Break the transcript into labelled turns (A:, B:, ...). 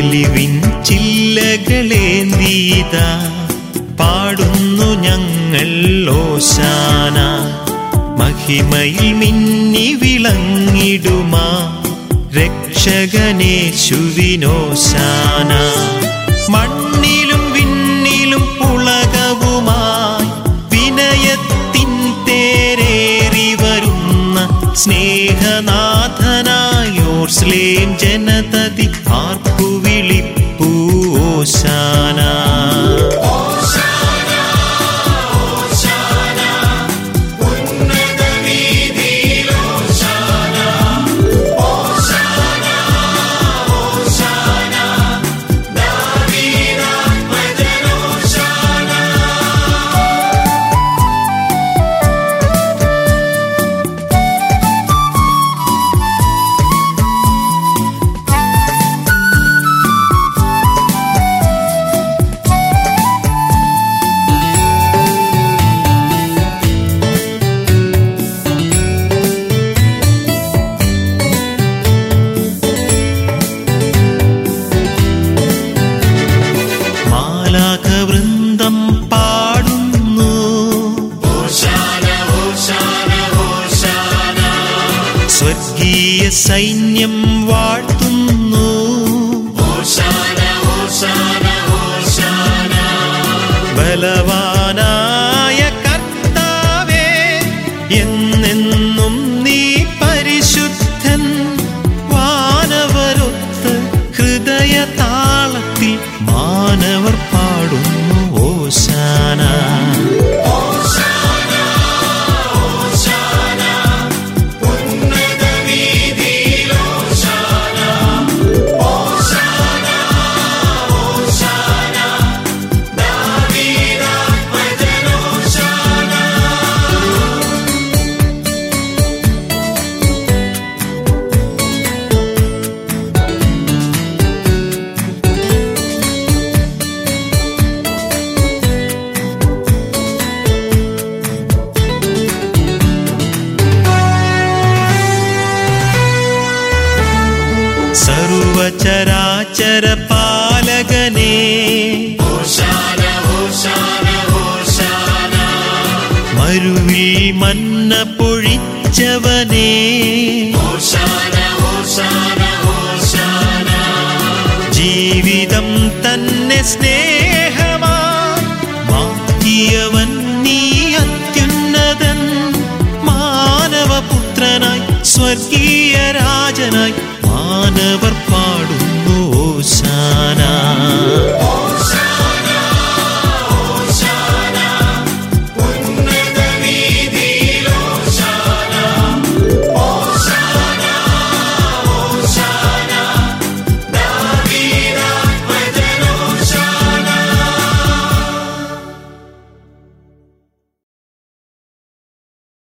A: olivine ചില്ലകളേന്തീത പാടുന്നു ഞങ്ങൾ ഓശാന മഹിമയിൽ മിന്നി വിളങ്ങിടുമാ രക്ഷകനേശുവിനോശാന മണ്ണിലും വിണ്ണിലും പുളകവുമായി വിനയത്തിൻ തേരേറി വരുന്ന സ്നേഹനാഥനായോർസ്ലേം ജനതതി ആർപ്പു വിളിപ്പൂ ഓശാന മാലാഖവൃന്ദം പാടുന്നു സ്വർഗീയ സൈന്യം വാഴ്ത്തുന്നു ബലവാനായ കർത്താവേ എന്നെന്നും നീ പരിശുദ്ധൻ വാനവരൊത്ത് ഹൃദയ താളത്തിൽ മാനവർ പാടുന്നു ഓശാന സർവചരാചര പാലകനേ മരുവിൽ മന്ന പൊഴിച്ചവനേ ജീവിതം തന്നെ സ്നേഹമാ മാറ്റിയവൻ നീ അത്യുന്നതൻ മാനവപുത്രനായി സ്വർഗീയ രാജനായി മാനവർ പാടുന്നു ഓശാന